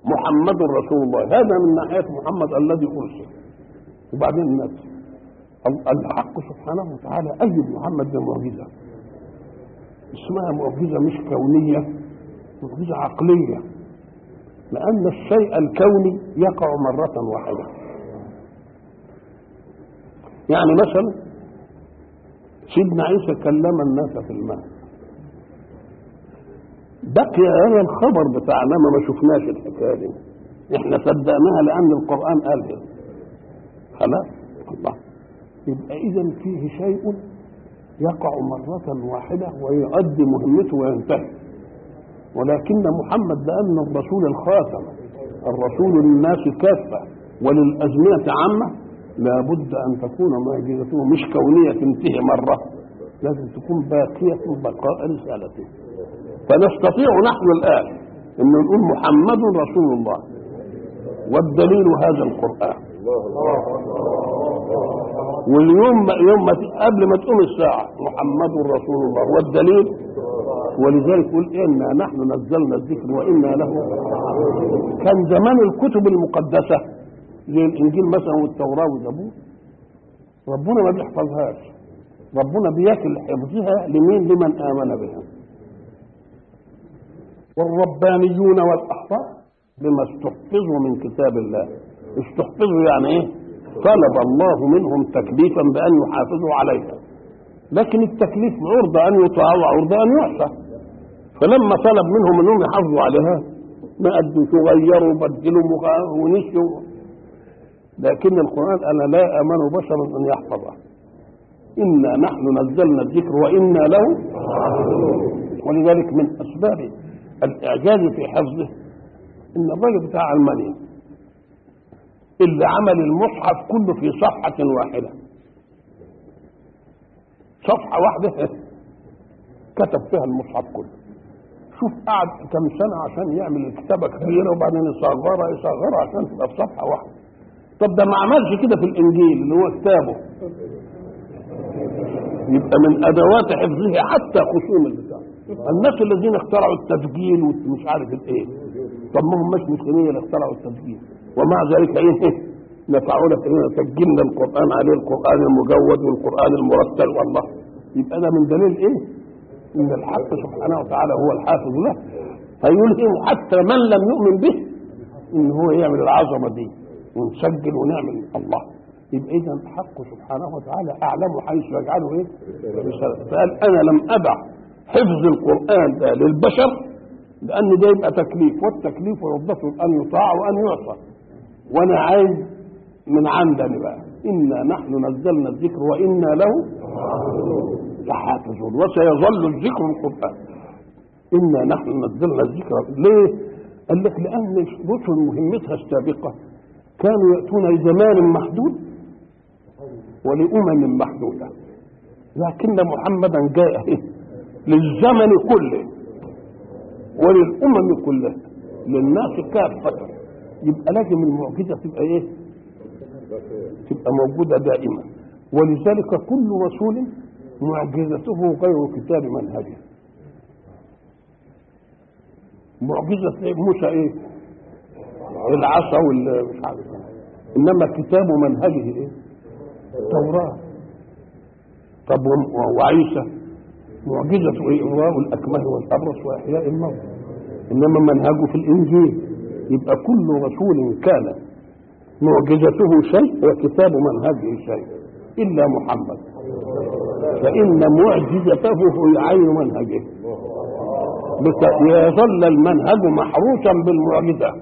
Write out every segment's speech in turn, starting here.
محمد رسول الله هذا من ناحيه محمد الذي ارسل وبعدين الناس الحق سبحانه وتعالى أيد محمد بمعجزة اسمها معجزة مش كونية معجزة عقلية لأن الشيء الكوني يقع مرة واحدة يعني مثلا سيدنا عيسى كلم الناس في الماء بقي هذا الخبر بتاعنا ما شفناش الحكايه دي احنا صدقناها لان القران قال كده خلاص الله يبقى اذا فيه شيء يقع مرة واحدة ويؤدي مهمته وينتهي ولكن محمد لأن الرسول الخاتم الرسول للناس كافة وللأزمنة عامة لابد أن تكون معجزته مش كونية تنتهي مرة لازم تكون باقية بقاء رسالته فنستطيع نحن الآن أن نقول محمد رسول الله والدليل هذا القرآن واليوم يوم ما قبل ما تقوم الساعة محمد رسول الله والدليل ولذلك يقول إنا نحن نزلنا الذكر وإنا له كان زمان الكتب المقدسة زي الإنجيل مثلا والتوراة والزبور ربنا ما بيحفظهاش ربنا بياكل حفظها لمين لمن آمن بها والربانيون والأحبار بما استحفظوا من كتاب الله استحفظوا يعني ايه طلب الله منهم تكليفا بان يحافظوا عليها لكن التكليف عرضة ان يطاع وعرضة ان يعصى فلما طلب منهم انهم يحافظوا عليها ما قدوا غيروا بدلوا ونسيوا لكن القرآن أنا لا أمن بشرا أن يحفظه إنا نحن نزلنا الذكر وإنا له ولذلك من أسباب الإعجاز في حفظه إن الراجل بتاع ألمانيا اللي عمل المصحف كله في صفحة واحدة صفحة واحدة كتب فيها المصحف كله شوف قعد كم سنة عشان يعمل الكتابة كبيرة وبعدين يصغرها يصغرها عشان تبقى في صفحة واحدة طب ده ما عملش كده في الإنجيل اللي هو كتابه يبقى من أدوات حفظه حتى خصوم البتاع الناس الذين اخترعوا التسجيل ومش عارف الايه طب ما هم مش مسلمين اللي اخترعوا التسجيل ومع ذلك ايه نفعونا في اننا سجلنا القران عليه القران المجود والقران المرتل والله يبقى ده من دليل ايه؟ ان الحق سبحانه وتعالى هو الحافظ له فيلهم حتى من لم يؤمن به ان هو يعمل العظمه دي ونسجل ونعمل الله يبقى اذا الحق سبحانه وتعالى اعلم حيث يجعله ايه؟ فقال انا لم ابع حفظ القران ده للبشر لان ده يبقى تكليف والتكليف يوظف ان يطاع وان يعصى وانا عايز من عندنا بقى انا نحن نزلنا الذكر وانا له لحافظون وسيظل الذكر القران انا نحن نزلنا الذكر ليه؟ قال لك لان الرسل مهمتها السابقه كانوا ياتون لزمان محدود ولامم محدوده لكن محمدا جاء للزمن كله وللامم كلها للناس كافه يبقى لازم المعجزه تبقى ايه؟ تبقى موجوده دائما ولذلك كل رسول معجزته غير كتاب منهجه معجزه موسى ايه؟ العصا والمش عارف انما كتاب منهجه ايه؟ التوراه طب وعيسى معجزة ايه؟ إغراء الأكمه والأبرص وإحياء الموتى إنما منهجه في الإنجيل يبقى كل رسول كان معجزته شيء وكتاب منهجه شيء إلا محمد فإن معجزته هي عين منهجه يظل المنهج محروسا بالمعجزة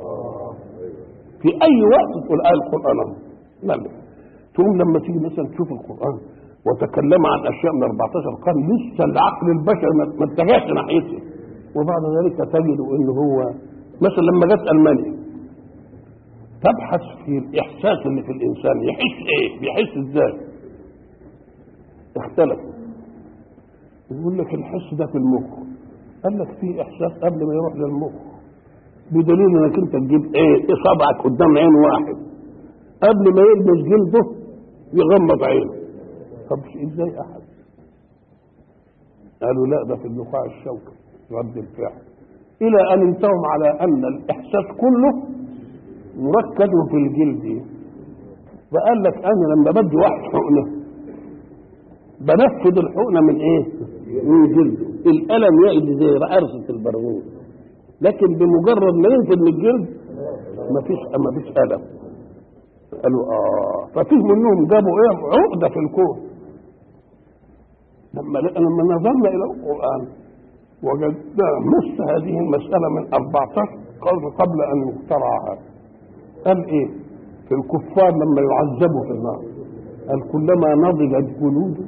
في أي وقت تقول آية القرآن لا لا تقوم لما تيجي مثلا تشوف القرآن وتكلم عن أشياء من 14 قرن لسه العقل البشري ما اتجهش ناحيته وبعد ذلك تجد انه هو مثلا لما جت المانيا تبحث في الاحساس اللي في الانسان يحس ايه بيحس ازاي اختلفوا يقول لك الحس ده في المخ قال لك في احساس قبل ما يروح للمخ بدليل انك انت تجيب ايه اصابعك قدام عين واحد قبل ما يلبس جلده يغمض عينه طب ازاي احد قالوا لا ده في النخاع الشوكي رد الفعل الى ان انتهوا على ان الاحساس كله مركز في الجلد فقال لك انا لما بدي واحد حقنه بنفذ الحقنه من ايه؟ من جلده الالم يأتي زي عرسه البرغوث لكن بمجرد ما ينفذ من الجلد مفيش مفيش الم قالوا اه ففيه منهم جابوا ايه عقده في الكون لما لما نظرنا الى القران وجدنا نص هذه المساله من 14 قرن قبل ان يخترع هذا قال ايه في الكفار لما يعذبوا في النار قال كلما نضجت جلود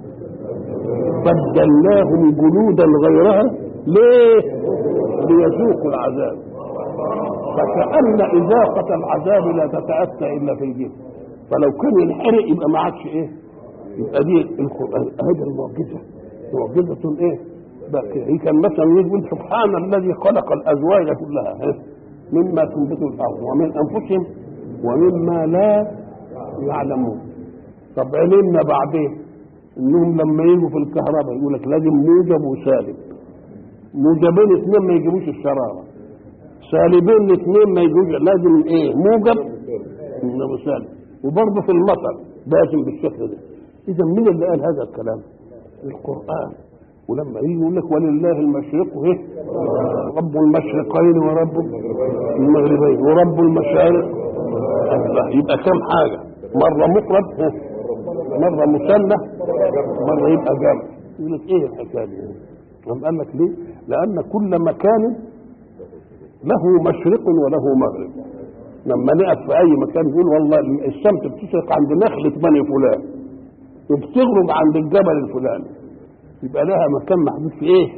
بدلناهم جلودا غيرها ليه ليذوقوا العذاب فكأن إذاقة العذاب لا تتأتى إلا في الجسم فلو كان ينحرق يبقى ما عادش إيه يبقى دي القرآن هذه المعجزة معجزة إيه بقى كان مثلا يقول سبحان الذي خلق الأزواج كلها مما تنبت الأرض ومن أنفسهم ومما لا يعلمون طب علمنا بعدين انهم لما يجوا في الكهرباء يقول لك لازم موجب وسالب موجبين اثنين ما يجيبوش الشراره سالبين اثنين ما يجوش لازم ايه موجب وسالب وبرضه في المطر لازم بالشكل ده اذا مين اللي قال هذا الكلام القران ولما يجي يقول لك ولله المشرق ايه رب المشرقين ورب المغربين ورب المشارق الله يبقى كم حاجه مره مفرد مره مثنى مره يبقى جمع يقول لك ايه الحكايه دي قام قال لك ليه لان كل مكان له مشرق وله مغرب لما نقف في اي مكان يقول والله الشمس بتشرق عند نخله بني فلان وبتغرب عند الجبل الفلاني يبقى لها مكان محدود في ايه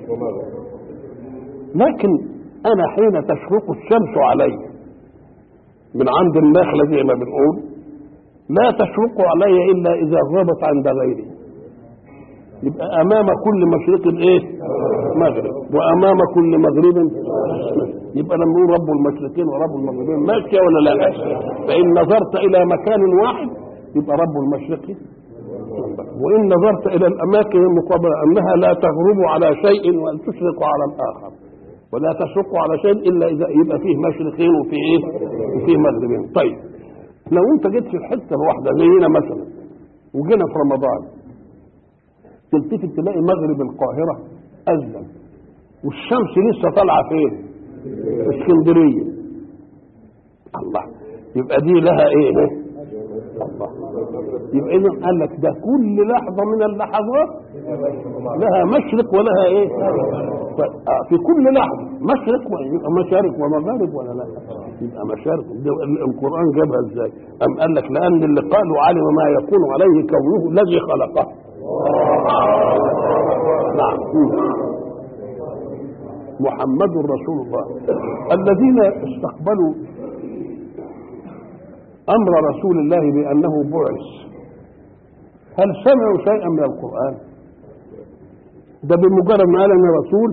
لكن انا حين تشرق الشمس علي من عند النخله زي ما بنقول لا تشرق علي الا اذا غابت عند غيري يبقى امام كل مشرق ايه مغرب وامام كل مغرب يبقى لما نقول رب المشرقين ورب المغربين ماشيه ولا لا فان نظرت الى مكان واحد يبقى رب المشرق وان نظرت الى الاماكن المقابله انها لا تغرب على شيء وان تشرق على الاخر ولا تشرق على شيء الا اذا يبقى فيه مشرقين وفيه ايه وفيه مغربين طيب لو انت جيت في الحته الواحده زينا مثلا وجينا في رمضان تلتفت تلاقي مغرب القاهره اذن والشمس لسه طالعه فين؟ في اسكندريه الله يبقى دي لها ايه؟ الله يبقى اذا قال لك ده كل لحظه من اللحظات لها مشرق ولها ايه؟ في كل لحظه مشرق يبقى مشارق ومغارب ولا لا؟ يبقى مشارق القران جابها ازاي؟ ام قال لك لان اللي قالوا علم ما يكون عليه كونه الذي خلقه نعم محمد رسول الله الذين استقبلوا امر رسول الله بانه بعث هل سمعوا شيئا من القران ده بمجرد ما قال انا رسول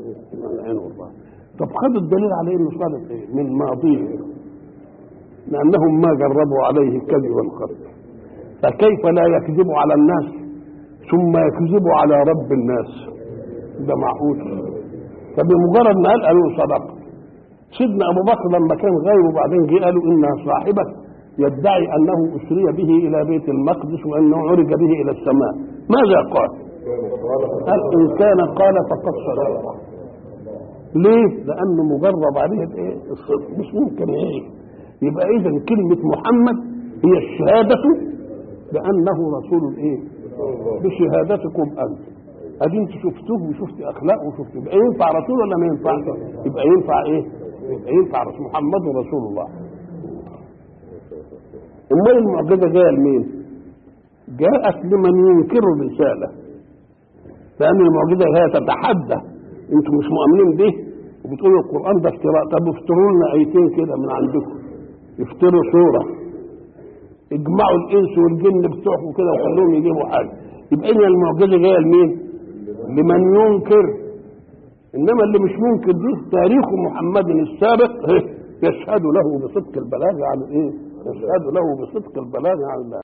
طب خدوا الدليل على انه صادق ايه من ماضيه لانهم ما جربوا عليه كذبا قط فكيف لا يكذب على الناس ثم يكذب على رب الناس ده معقول فبمجرد ما قال قالوا صدق سيدنا ابو بكر لما كان غيره وبعدين جه قالوا ان صاحبك يدعي انه اسري به الى بيت المقدس وانه عرج به الى السماء ماذا قال؟ قال ان كان قال فقد صدق ليه؟ لانه مجرب عليه الايه؟ الصدق مش ممكن ايه؟ يبقى اذا كلمه محمد هي الشهاده بانه رسول الايه؟ بشهادتكم انتم ادي انت شفتوه وشفت اخلاقه وشفت يبقى ينفع رسول ولا ما ينفعش؟ يبقى ينفع ايه؟ يبقى ينفع رسول محمد رسول الله. امال المعجزه جايه لمين؟ جاءت لمن ينكر الرساله. لان المعجزه هي تتحدى انتم مش مؤمنين به وبتقولوا القران ده افتراء طب افتروا لنا ايتين كده من عندكم افتروا سوره اجمعوا الانس والجن بتوعكم كده وخلوهم يجيبوا حاجه يبقى اذا المعجزه جايه لمين؟ لمن ينكر انما اللي مش منكر دي تاريخ محمد السابق يشهد له بصدق البلاغ عن ايه؟ يشهد له بصدق البلاغ عن الله